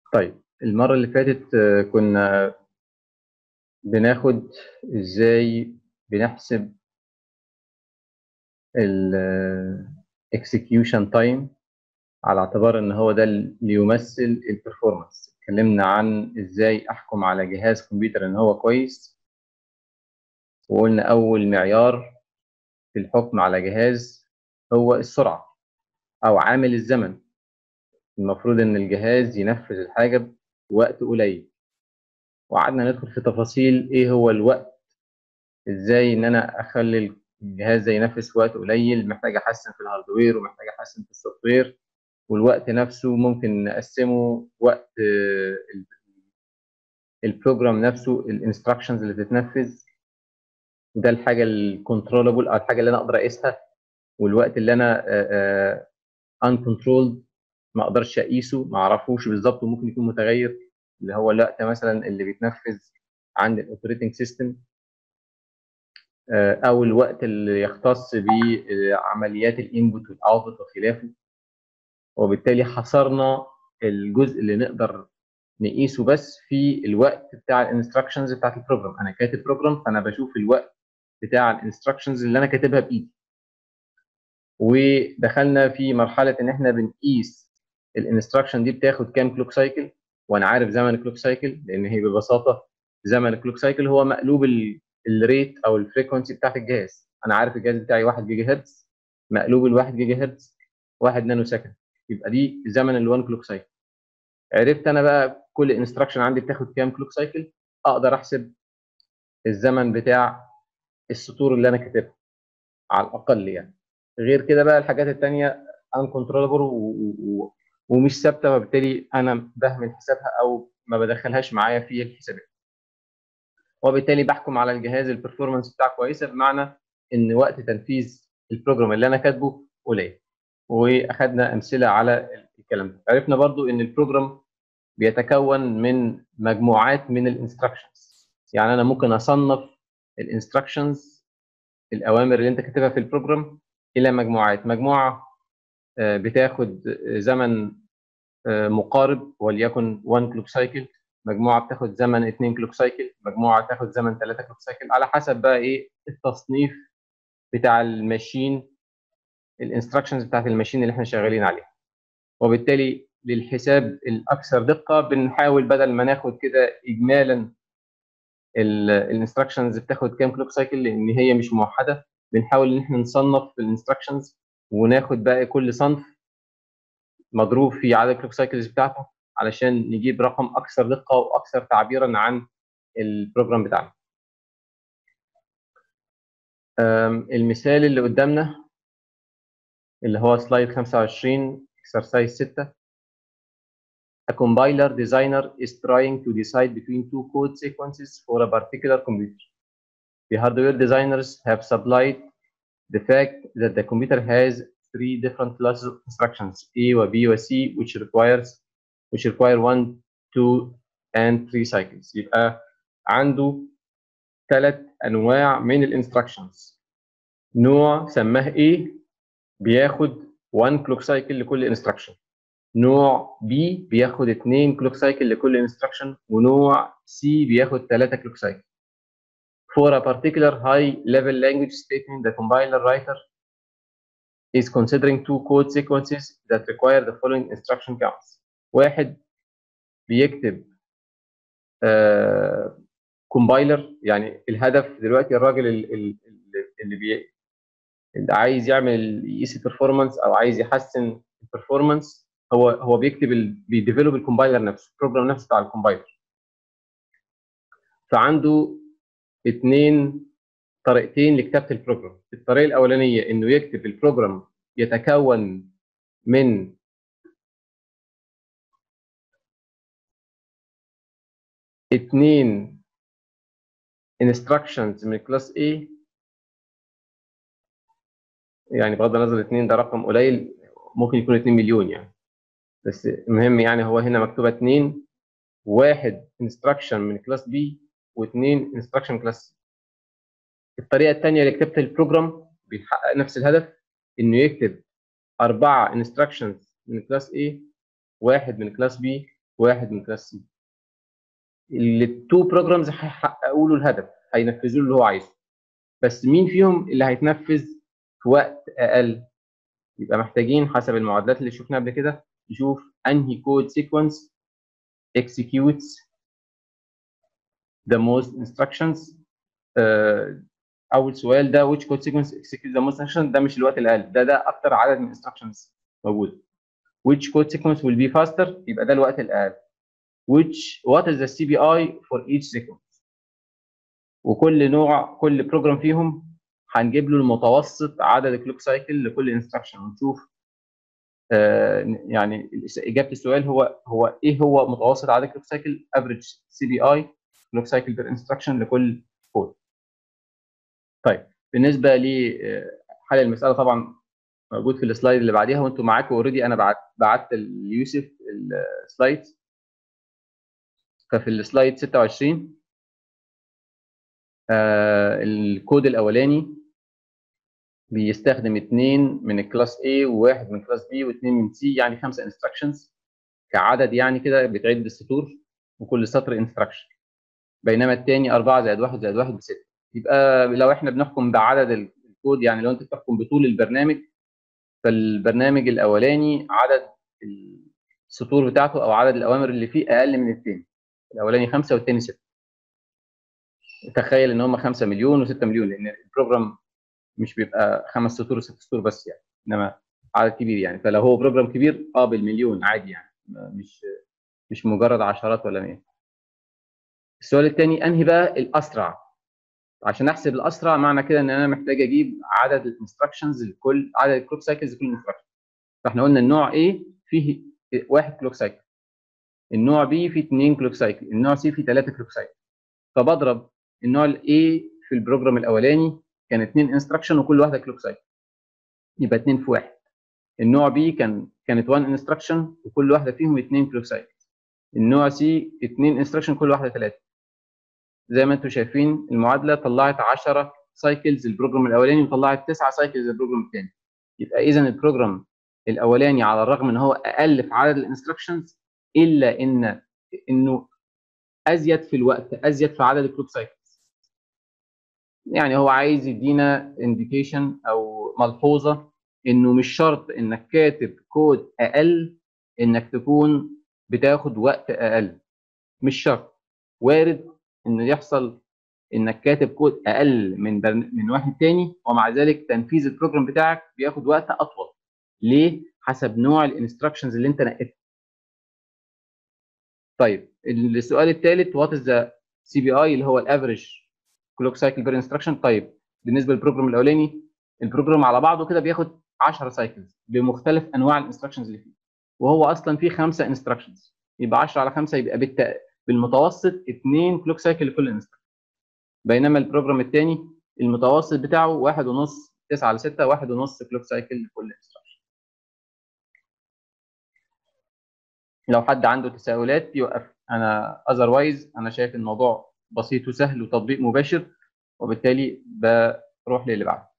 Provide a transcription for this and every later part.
طيب المرة اللي فاتت آه، كنا بناخد ازاي بنحسب ال آه، execution time على اعتبار ان هو ده اللي يمثل البرفورمانس اتكلمنا عن ازاي احكم على جهاز كمبيوتر ان هو كويس وقلنا اول معيار في الحكم على جهاز هو السرعة او عامل الزمن المفروض ان الجهاز ينفذ الحاجة بوقت قليل وقعدنا ندخل في تفاصيل ايه هو الوقت ازاي ان انا اخلي الجهاز ده ينفذ في وقت قليل محتاج احسن في الهاردوير ومحتاج احسن في السوفت وير والوقت نفسه ممكن نقسمه وقت آه، البروجرام نفسه الانستراكشنز اللي بتتنفذ ده الحاجه الكنترولبل او الحاجه اللي انا اقدر اقيسها والوقت اللي انا uncontrolled ما اقدرش اقيسه ما اعرفوش بالظبط وممكن يكون متغير اللي هو الوقت مثلا اللي بيتنفذ عند الاوبريتنج سيستم او الوقت اللي يختص بعمليات الانبوت والاوتبوت وخلافه وبالتالي حصرنا الجزء اللي نقدر نقيسه بس في الوقت بتاع الانستراكشنز بتاعت البروجرام انا كاتب بروجرام فانا بشوف الوقت بتاع الانستراكشنز اللي انا كاتبها بايدي ودخلنا في مرحله ان احنا بنقيس الانستراكشن دي بتاخد كام كلوك سايكل وانا عارف زمن الكلوك سايكل لان هي ببساطه زمن الكلوك سايكل هو مقلوب الريت او الفريكونسي بتاعت الجهاز انا عارف الجهاز بتاعي 1 جيجا هرتز مقلوب ال 1 جيجا هرتز 1 نانو سكند يبقى دي زمن ال 1 كلوك سايكل عرفت انا بقى كل انستراكشن عندي بتاخد كام كلوك سايكل اقدر احسب الزمن بتاع السطور اللي انا كاتبها على الاقل يعني غير كده بقى الحاجات الثانيه uncontrollable ومش ثابته وبالتالي انا بهمل حسابها او ما بدخلهاش معايا في الحسابات وبالتالي بحكم على الجهاز البرفورمانس بتاعه كويسه بمعنى ان وقت تنفيذ البروجرام اللي انا كاتبه قليل واخدنا امثله على الكلام ده عرفنا برضو ان البروجرام بيتكون من مجموعات من الانستراكشنز يعني انا ممكن اصنف الانستراكشنز الاوامر اللي انت كاتبها في البروجرام الى مجموعات مجموعه بتاخد زمن مقارب وليكن 1 كلوك سايكل مجموعه بتاخد زمن 2 كلوك سايكل مجموعه تاخد زمن 3 كلوك سايكل على حسب بقى ايه التصنيف بتاع الماشين الانستراكشنز بتاعت الماشين اللي احنا شغالين عليها وبالتالي للحساب الاكثر دقه بنحاول بدل ما ناخد كده اجمالا الانستراكشنز بتاخد كام كلوك سايكل لان هي مش موحده بنحاول ان احنا نصنف الانستراكشنز وناخد بقى كل صنف مضروب في عدد الكلوك سايكلز بتاعته علشان نجيب رقم اكثر دقه واكثر تعبيرا عن البروجرام بتاعنا. المثال اللي قدامنا اللي هو سلايد 25 exercise 6 A compiler designer is trying to decide between two code sequences for a particular computer. The hardware designers have supplied the fact that the computer has three different classes of instructions A و B و C which requires which require one, two and three cycles يبقى عنده ثلاث انواع من الانستراكشنز نوع سماه A بياخد 1 كلوك سايكل لكل انستراكشن نوع B بياخد 2 كلوك سايكل لكل انستراكشن ونوع C بياخد 3 كلوك سايكل For a particular high level language statement, the compiler writer is considering two code sequences that require the following instruction counts. واحد بيكتب كومبايلر uh, يعني الهدف دلوقتي الراجل اللي بي اللي عايز يعمل يقيس البرفورمانس او عايز يحسن البرفورمانس هو هو بيكتب ال... بيديفلوب الكومبايلر نفسه البروجرام نفسه بتاع الكومبايلر فعنده اثنين طريقتين لكتابه البروجرام الطريقه الاولانيه انه يكتب البروجرام يتكون من اثنين instructions من كلاس A يعني بغض النظر اثنين ده رقم قليل ممكن يكون 2 مليون يعني بس المهم يعني هو هنا مكتوبه اثنين واحد instruction من كلاس B واثنين instruction من كلاس C الطريقه الثانيه لكتابه البروجرام بيحقق نفس الهدف انه يكتب اربعه instructions من كلاس A واحد من كلاس B واحد من كلاس سي التو بروجرامز هيحققوا له الهدف هينفذوا له اللي هو عايزه بس مين فيهم اللي هيتنفذ في وقت اقل يبقى محتاجين حسب المعادلات اللي شفناها قبل كده نشوف انهي كود سيكونس executes the most instructions آه، اول سؤال ده which code sequence executes the most instructions ده مش الوقت الاقل ده ده اكتر عدد من instructions موجود which code sequence will be faster يبقى ده الوقت الاقل which what is the CPI for each sequence وكل نوع كل بروجرام فيهم هنجيب له المتوسط عدد الكلوك سايكل لكل انستراكشن ونشوف آه يعني اجابه السؤال هو هو ايه هو متوسط عدد الكلوك سايكل افريج سي بي اي كلوك سايكل بير انستراكشن لكل كود طيب بالنسبه لحل المساله طبعا موجود في السلايد اللي بعديها وانتم معاكم اوريدي انا بعت بعت ليوسف السلايد ففي السلايد 26 آه الكود الاولاني بيستخدم اثنين من الكلاس A وواحد من كلاس B واثنين من C يعني خمسه انستراكشنز كعدد يعني كده بتعد السطور وكل سطر انستراكشن بينما الثاني 4 زائد 1 زائد 1 بستة يبقى لو احنا بنحكم بعدد الكود يعني لو انت بتحكم بطول البرنامج فالبرنامج الاولاني عدد السطور بتاعته او عدد الاوامر اللي فيه اقل من الثاني الاولاني 5 والثاني 6 تخيل ان هم 5 مليون و6 مليون لان البروجرام مش بيبقى خمس سطور وست سطور بس يعني انما عدد كبير يعني فلو هو بروجرام كبير اه بالمليون عادي يعني مش مش مجرد عشرات ولا مئات السؤال الثاني انهي بقى الاسرع عشان احسب الاسرع معنى كده ان انا محتاج اجيب عدد الانستراكشنز لكل عدد الكلوك سايكلز لكل انستراكشن فاحنا قلنا النوع A فيه واحد كلوك سايكل النوع B فيه اثنين كلوك سايكل النوع C فيه ثلاثه كلوك سايكل فبضرب النوع A في البروجرام الاولاني كان اثنين انستراكشن وكل واحده كلوك سايكل يبقى اثنين في واحد النوع B كان كانت 1 انستراكشن وكل واحده فيهم اثنين كلوك سايكل النوع C اثنين انستراكشن كل واحده ثلاثه زي ما انتم شايفين المعادله طلعت 10 سايكلز البروجرام الاولاني وطلعت 9 سايكلز البروجرام الثاني يبقى اذا البروجرام الاولاني على الرغم ان هو اقل في عدد الانستراكشنز الا ان انه ازيد في الوقت ازيد في عدد الكلوك سايكلز يعني هو عايز يدينا انديكيشن او ملحوظه انه مش شرط انك كاتب كود اقل انك تكون بتاخد وقت اقل مش شرط وارد انه يحصل انك كاتب كود اقل من برن... من واحد تاني ومع ذلك تنفيذ البروجرام بتاعك بياخد وقت اطول ليه حسب نوع الانستراكشنز اللي انت نقيتها طيب السؤال الثالث وات از ذا سي بي اي اللي هو الافريج كلوك سايكل بير انستراكشن طيب بالنسبه للبروجرام الاولاني البروجرام على بعضه كده بياخد 10 سايكلز بمختلف انواع الانستراكشنز اللي فيه وهو اصلا فيه خمسه انستراكشنز يبقى 10 على 5 يبقى بالت... بالمتوسط 2 كلوك سايكل لكل انستراكشن بينما البروجرام الثاني المتوسط بتاعه 1 ونص 9 على 6 1 ونص كلوك سايكل لكل انستراكشن لو حد عنده تساؤلات يوقف انا اذروايز انا شايف الموضوع بسيط وسهل وتطبيق مباشر وبالتالي بروح للي بعده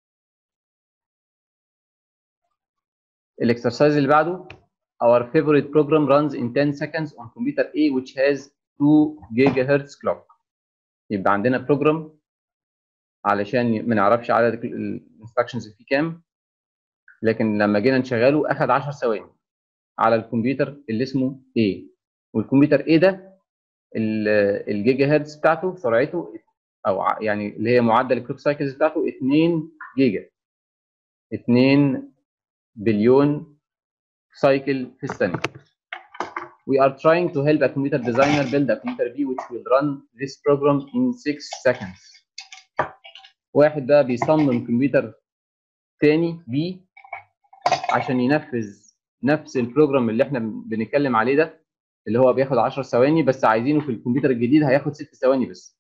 الاكسرسايز اللي بعده our favorite program runs in 10 seconds on computer A which has 2 gigahertz clock يبقى عندنا بروجرام علشان ما نعرفش عدد الانستراكشنز فيه كام لكن لما جينا نشغله اخذ 10 ثواني على الكمبيوتر اللي اسمه A والكمبيوتر A ده الجيجا هرتز بتاعته سرعته او يعني اللي هي معدل الكلوك سايكلز بتاعته 2 جيجا 2 بليون cycle في الثانية. We are trying to help a computer designer build a computer B which will run this program in 6 seconds. واحد بقى بيصمم كمبيوتر تاني B عشان ينفذ نفس البروجرام اللي احنا بنتكلم عليه ده اللي هو بياخد 10 ثواني بس عايزينه في الكمبيوتر الجديد هياخد 6 ثواني بس.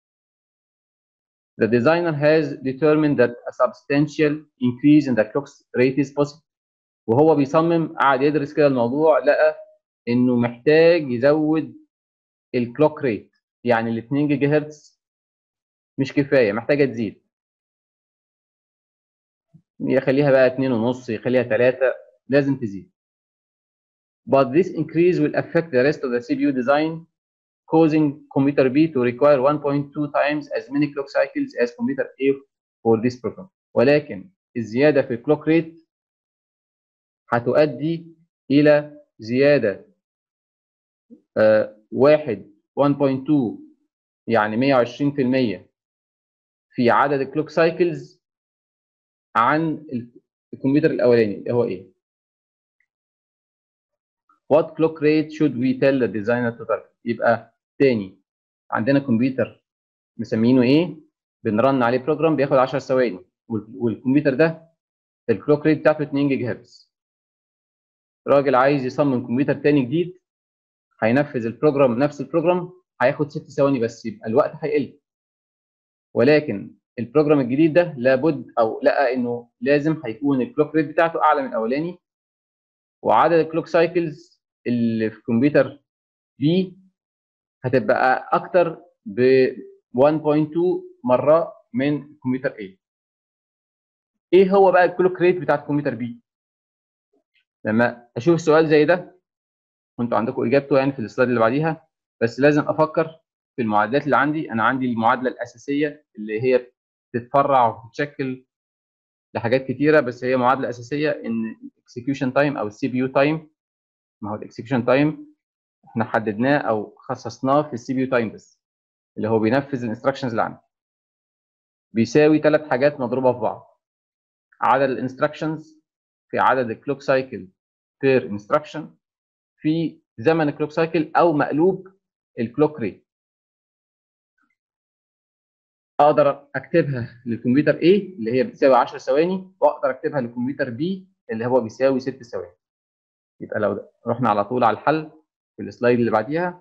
The designer has determined that a substantial increase in the clock rate is possible. وهو بيصمم قعد يدرس كده الموضوع لقى انه محتاج يزود الكلوك ريت يعني ال 2 جيجا هرتز مش كفايه محتاجه تزيد يخليها بقى 2 ونص يخليها 3 لازم تزيد but this increase will affect the rest of the CPU design causing computer B to require 1.2 times as many clock cycles as computer A for this program ولكن الزيادة في الكلوك ريت هتؤدي إلى زيادة آه، واحد 1.2 يعني 120% في عدد الكلوك سايكلز عن الكمبيوتر الاولاني اللي هو ايه what clock rate should we tell the designer to target يبقى تاني عندنا كمبيوتر مسمينه ايه بنرن عليه بروجرام بياخد 10 ثواني وال- والكمبيوتر ده الكلوك ريت بتاعته 2 جيجا هرتز راجل عايز يصمم كمبيوتر تاني جديد هينفذ البروجرام نفس البروجرام هياخد 6 ثواني بس يبقى الوقت هيقل ولكن البروجرام الجديد ده لابد او لقى انه لازم هيكون الكلوك ريت بتاعته اعلى من الاولاني وعدد الكلوك سايكلز اللي في كمبيوتر بي هتبقى اكتر ب 1.2 مره من كمبيوتر A ايه هو بقى الكلوك ريت بتاع الكمبيوتر بي لما اشوف سؤال زي ده وانتوا عندكم اجابته يعني في السلايد اللي بعديها بس لازم افكر في المعادلات اللي عندي انا عندي المعادله الاساسيه اللي هي بتتفرع وبتتشكل لحاجات كتيره بس هي معادله اساسيه ان الاكسكيوشن تايم او السي بي يو تايم ما هو الاكسكيوشن تايم احنا حددناه او خصصناه في السي بي يو تايم بس اللي هو بينفذ الانستراكشنز اللي عندي بيساوي ثلاث حاجات مضروبه في بعض عدد الانستراكشنز في عدد الكلوك سايكل بير انستراكشن في زمن الكلوك سايكل او مقلوب الكلوك ريت اقدر اكتبها للكمبيوتر A اللي هي بتساوي 10 ثواني واقدر اكتبها للكمبيوتر B اللي هو بيساوي 6 ثواني يبقى لو رحنا على طول على الحل في السلايد اللي بعديها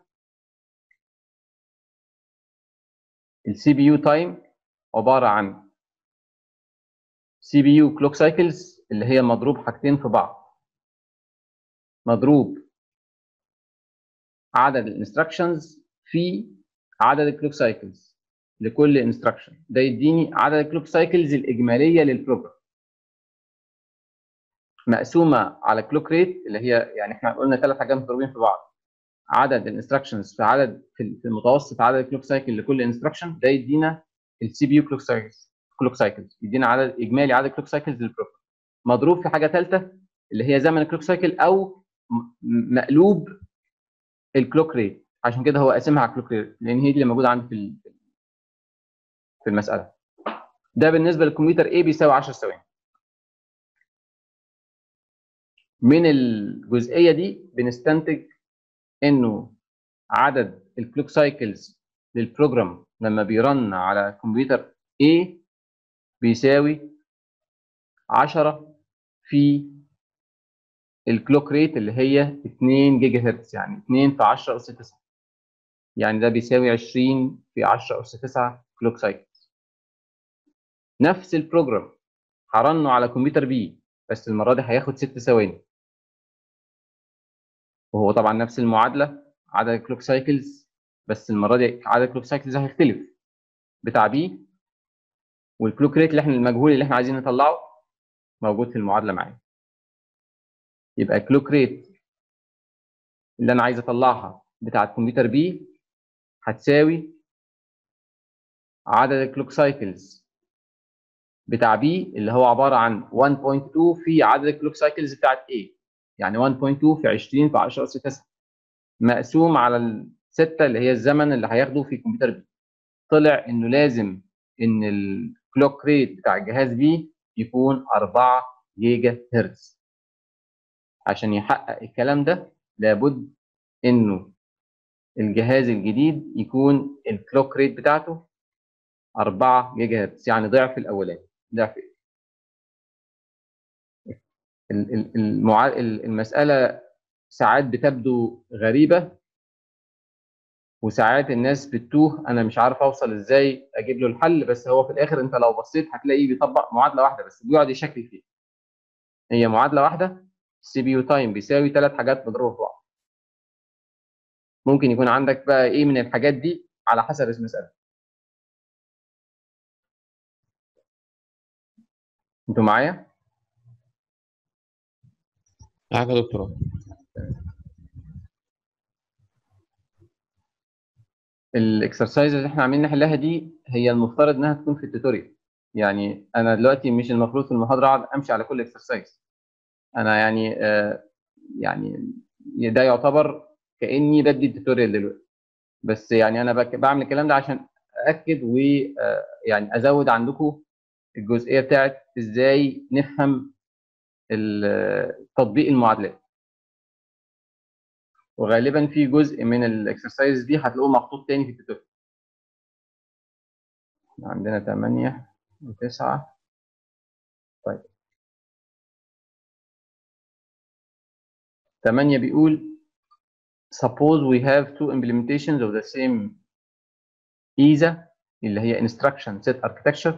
السي بي يو تايم عباره عن سي بي يو كلوك سايكلز اللي هي مضروب حاجتين في بعض مضروب عدد الانستراكشنز في عدد الكلوك سايكلز لكل انستراكشن ده يديني عدد الكلوك سايكلز الاجماليه للبروجرام مقسومه على كلوك ريت اللي هي يعني احنا قلنا ثلاث حاجات مضروبين في بعض عدد الانستراكشنز في عدد في في المتوسط عدد الكلوك سايكل لكل انستراكشن ده يدينا السي بي يو كلوك سايكلز كلوك سايكلز يدينا عدد اجمالي عدد كلوك سايكلز للبروجرام مضروب في حاجه ثالثه اللي هي زمن الكلوك سايكل او م- مقلوب الكلوك ريت عشان كده هو قاسمها على الكلوك ريت لان هي دي اللي موجوده عندي في ال- في المساله ده بالنسبه للكمبيوتر A بيساوي 10 ثواني من الجزئيه دي بنستنتج انه عدد الكلوك سايكلز للبروجرام لما بيرن على كمبيوتر A بيساوي 10 في الكلوك ريت اللي هي 2 جيجا هرتز يعني 2 في 10 اس 9 يعني ده بيساوي 20 في 10 اس 9 كلوك سايكلز نفس البروجرام هرنه على كمبيوتر بي بس المره دي هياخد 6 ثواني وهو طبعا نفس المعادله عدد الكلوك سايكلز بس المره دي عدد الكلوك سايكلز هيختلف بتاع بي والكلوك ريت اللي احنا المجهول اللي احنا عايزين نطلعه موجود في المعادله معايا يبقى الكلوك ريت اللي انا عايز اطلعها بتاعه كمبيوتر بي هتساوي عدد الكلوك سايكلز بتاع بي اللي هو عباره عن 1.2 في عدد الكلوك سايكلز بتاعت A يعني 1.2 في 20 في 10 اس 9 مقسوم على الستة اللي هي الزمن اللي هياخده في كمبيوتر بي طلع انه لازم ان الكلوك ريت بتاع الجهاز بي يكون 4 جيجا هرتز عشان يحقق الكلام ده لابد انه الجهاز الجديد يكون الكلوك ريت بتاعته 4 جيجا هرتز يعني ضعف الاولاني ضعف ال- ال- المعا... ال- المساله ساعات بتبدو غريبه وساعات الناس بتتوه انا مش عارف اوصل ازاي اجيب له الحل بس هو في الاخر انت لو بصيت هتلاقيه بيطبق معادله واحده بس بيقعد يشكل فيها هي معادله واحده السي بي يو تايم بيساوي ثلاث حاجات مضروبه في بعض ممكن يكون عندك بقى ايه من الحاجات دي على حسب المساله انتوا معايا معاك يا دكتور الاكسرسايز اللي احنا عاملين نحلها دي هي المفترض انها تكون في التوتوريال يعني انا دلوقتي مش المفروض في المحاضره اقعد امشي على كل اكسرسايز انا يعني آه يعني ده يعتبر كاني بدي التوتوريال دلوقتي بس يعني انا بك- بعمل الكلام ده عشان ااكد ويعني ازود عندكم الجزئيه بتاعت ازاي نفهم ال- تطبيق المعادلات وغالبا في جزء من الاكسرسايز دي هتلاقوه محطوط تاني في التوتوريال عندنا 8 و9 طيب 8 بيقول suppose we have two implementations of the same ISA اللي هي instruction set architecture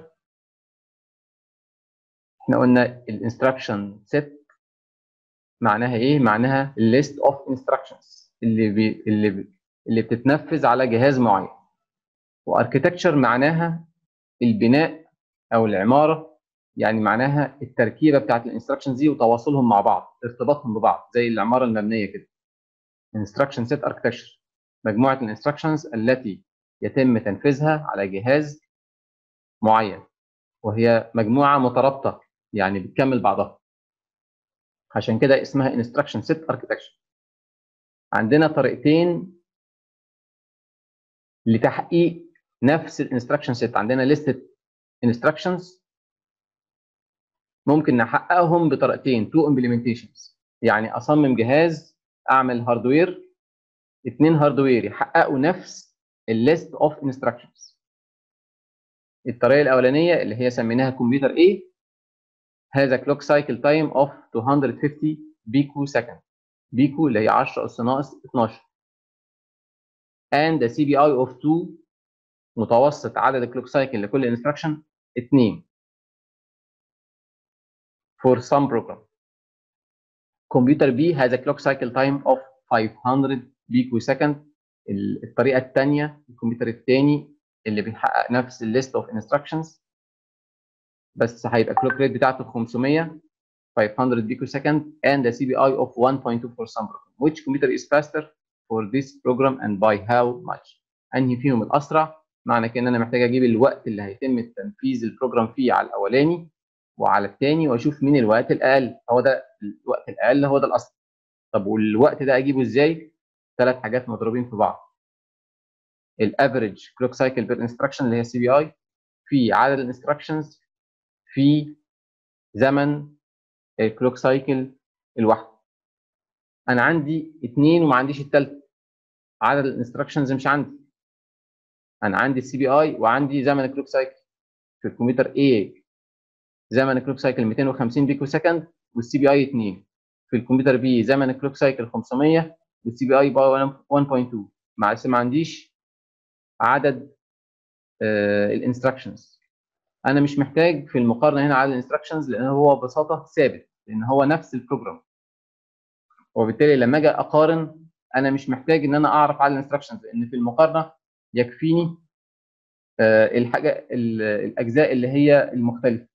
احنا قلنا الانستراكشن set معناها ايه؟ معناها list of instructions اللي بي اللي بي اللي بتتنفذ على جهاز معين واركتكتشر معناها البناء او العماره يعني معناها التركيبه بتاعت الانستراكشنز دي وتواصلهم مع بعض ارتباطهم ببعض زي العماره المبنيه كده instruction set architecture مجموعه الانستراكشنز التي يتم تنفيذها على جهاز معين وهي مجموعه مترابطه يعني بتكمل بعضها عشان كده اسمها instruction set architecture عندنا طريقتين لتحقيق نفس الانستراكشن سيت عندنا لستة instructions ممكن نحققهم بطريقتين تو implementations يعني اصمم جهاز اعمل هاردوير اثنين هاردوير يحققوا نفس الليست اوف instructions الطريقه الاولانيه اللي هي سميناها كمبيوتر A هذا كلوك سايكل تايم اوف 250 بيكو سكند بيكو اللي هي 10 اس ناقص 12 and the CPI of 2 متوسط عدد الكلوك سايكل لكل انستراكشن 2 for some program كمبيوتر B has a clock cycle time of 500 بيكو سكند الطريقه الثانيه الكمبيوتر الثاني اللي بيحقق نفس الليست اوف انستراكشنز بس هيبقى كلوك ريت بتاعته 500 500 بيكو سكند and the CPI of 1.2 for some program which computer is faster for this program and by how much انهي فيهم الاسرع معنى كده ان انا محتاج اجيب الوقت اللي هيتم تنفيذ البروجرام فيه على الاولاني وعلى الثاني واشوف مين الوقت الاقل هو ده الوقت الاقل هو ده الاصل طب والوقت ده اجيبه ازاي ثلاث حاجات مضروبين في بعض الافريج كلوك سايكل بير انستراكشن اللي هي سي بي اي في عدد الانستراكشنز في زمن الكلوك سايكل الواحده انا عندي اثنين وما عنديش الثالثه عدد الانستراكشنز مش عندي انا عندي السي بي اي وعندي زمن الكلوك سايكل في الكمبيوتر A زمن الكلوك سايكل 250 بيكو سكند والسي بي اي 2 في الكمبيوتر B زمن الكلوك سايكل 500 والسي بي اي 1.2 مع ما عنديش عدد الانستراكشنز انا مش محتاج في المقارنه هنا عدد الانستراكشنز لان هو ببساطه ثابت لان هو نفس البروجرام وبالتالي لما اجي اقارن انا مش محتاج ان انا اعرف عدد الانستراكشنز لان في المقارنه يكفيني الحاجه الاجزاء اللي هي المختلفه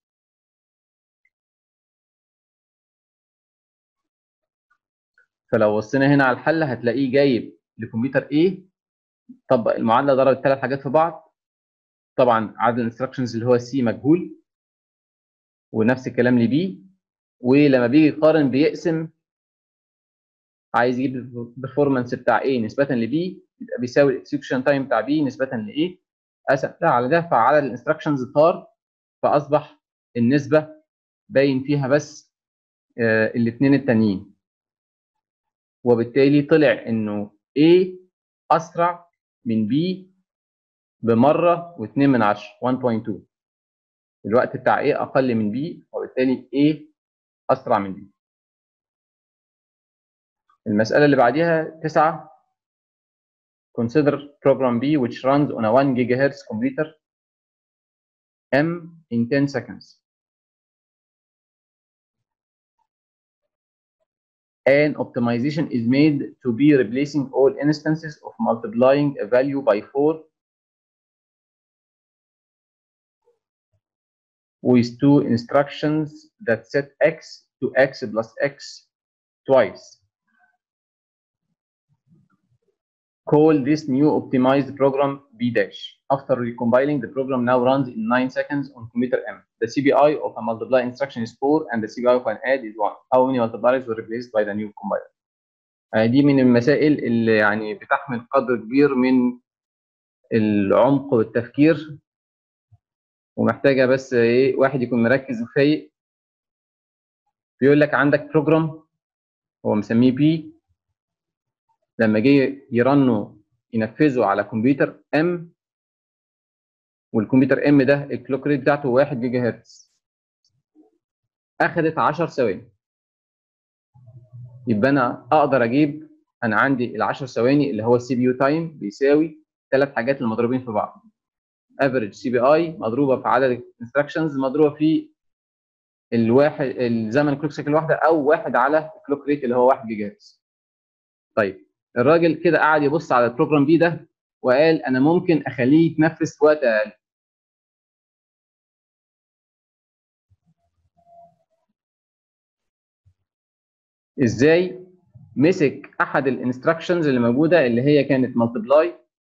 فلو بصينا هنا على الحل هتلاقيه جايب لكمبيوتر A طبق المعادله ضرب الثلاث حاجات في بعض طبعا عدد الانستراكشنز اللي هو سي مجهول ونفس الكلام لبي ولما بيجي يقارن بيقسم عايز يجيب البرفورمانس بتاع A نسبه لبي يبقى بيساوي الاكسكيوشن تايم بتاع B نسبه ل A قسم ده على ده فعدد الانستراكشنز طار فاصبح النسبه باين فيها بس آه الاثنين التانيين وبالتالي طلع انه A اسرع من B بمره و2 من 10 1.2 الوقت بتاع A اقل من B وبالتالي A اسرع من B المساله اللي بعديها 9 consider program B which runs on a 1 gigahertz computer M in 10 seconds an optimization is made to be replacing all instances of multiplying a value by 4 with two instructions that set x to x plus x twice. call this new optimized program b dash after recompiling the program now runs in 9 seconds on computer m the cpi of a multiply instruction is 4 and the cpi of an add is 1 how many multipliers were replaced by the new compiler آه، دي من المسائل اللي يعني بتحمل قدر كبير من العمق والتفكير ومحتاجه بس ايه واحد يكون مركز وفايق بيقول لك عندك بروجرام هو مسميه بي لما جه يرنه ينفذه على كمبيوتر ام والكمبيوتر ام ده الكلوك ريت بتاعته 1 جيجا هرتز اخذت 10 ثواني يبقى انا اقدر اجيب انا عندي ال 10 ثواني اللي هو السي بي يو تايم بيساوي ثلاث حاجات اللي مضروبين في بعض افريج سي بي اي مضروبه في عدد الانستراكشنز مضروبه في الواحد الزمن الكلوك سايكل الواحده او واحد على الكلوك ريت اللي هو 1 جيجا هرتز طيب الراجل كده قعد يبص على البروجرام بي ده وقال انا ممكن اخليه يتنفذ في وقت اقل ازاي مسك احد الانستراكشنز اللي موجوده اللي هي كانت مالتبلاي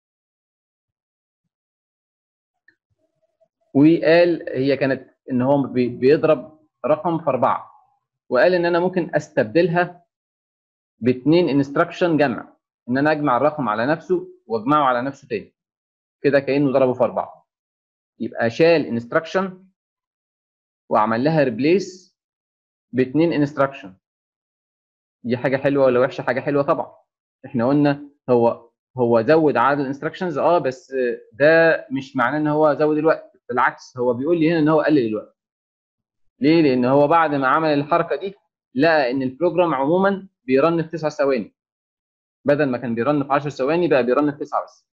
وقال هي كانت ان هو بي- بيضرب رقم في اربعه وقال ان انا ممكن استبدلها باثنين انستراكشن جمع ان انا اجمع الرقم على نفسه واجمعه على نفسه تاني كده كانه ضربه في اربعه يبقى شال انستراكشن وعمل لها ريبليس باثنين انستراكشن دي حاجه حلوه ولا وحشه حاجه حلوه طبعا احنا قلنا هو هو زود عدد الانستراكشنز اه بس ده مش معناه ان هو زود الوقت بالعكس هو بيقول لي هنا ان هو قلل الوقت ليه لان هو بعد ما عمل الحركه دي لقى ان البروجرام عموما بيرن في 9 ثواني بدل ما كان بيرن في 10 ثواني بقى بيرن في 9 بس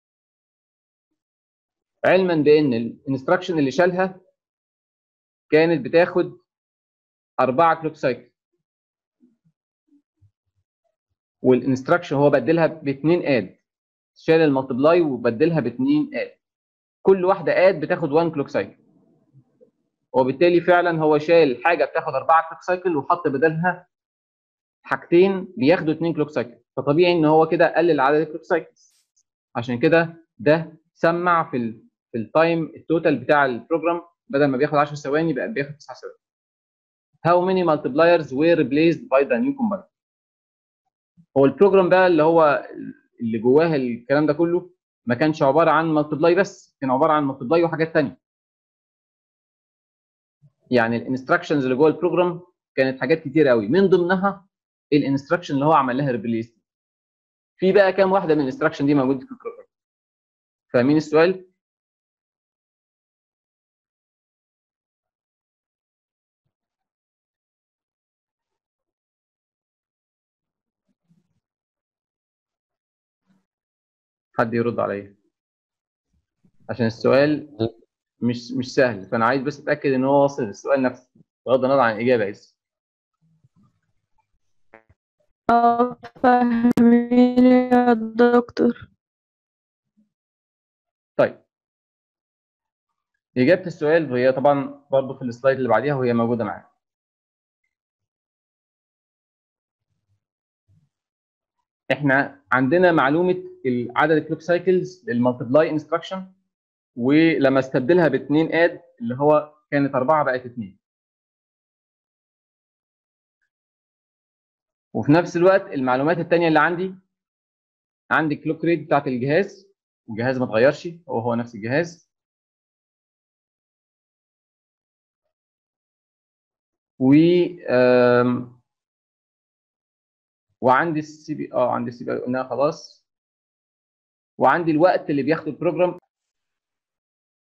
علما بان الانستراكشن اللي شالها كانت بتاخد أربعة كلوك سايكل والانستراكشن هو بدلها باثنين اد شال المالتبلاي وبدلها باثنين اد كل واحده اد بتاخد 1 كلوك سايكل وبالتالي فعلا هو شال حاجه بتاخد 4 كلوك سايكل وحط بدلها حاجتين بياخدوا 2 كلوك سايكل فطبيعي ان هو كده قلل عدد الكلوك سايكلز عشان كده ده سمع في ال في التايم التوتال بتاع البروجرام بدل ما بياخد 10 ثواني بقى بياخد 9 ثواني How many multipliers were replaced by the new compiler هو البروجرام بقى اللي هو اللي جواه الكلام ده كله ما كانش عباره عن مالتبلاي بس كان عباره عن مالتبلاي وحاجات ثانيه يعني الانستراكشنز اللي جوه البروجرام كانت حاجات كتير قوي من ضمنها الانستراكشن اللي هو عمل لها ريبليس في بقى كام واحده من الانستراكشن دي موجوده في البروجرام فاهمين السؤال حد يرد عليا عشان السؤال مش مش سهل فانا عايز بس اتاكد ان هو واصل للسؤال نفسه بغض النظر عن الاجابه بس اه فاهمين يا دكتور طيب اجابه السؤال وهي طبعا برضه في السلايد اللي بعديها وهي موجوده معانا احنا عندنا معلومه عدد الكلوك سايكلز للمالتبلاي انستراكشن ولما استبدلها باثنين اد اللي هو كانت اربعه بقت اثنين وفي نفس الوقت المعلومات الثانيه اللي عندي عندي الكلوك ريت بتاعت الجهاز الجهاز ما اتغيرش هو هو نفس الجهاز و آم، وعندي السي بي اه عندي السي بي اي قلناها خلاص وعندي الوقت اللي بياخده البروجرام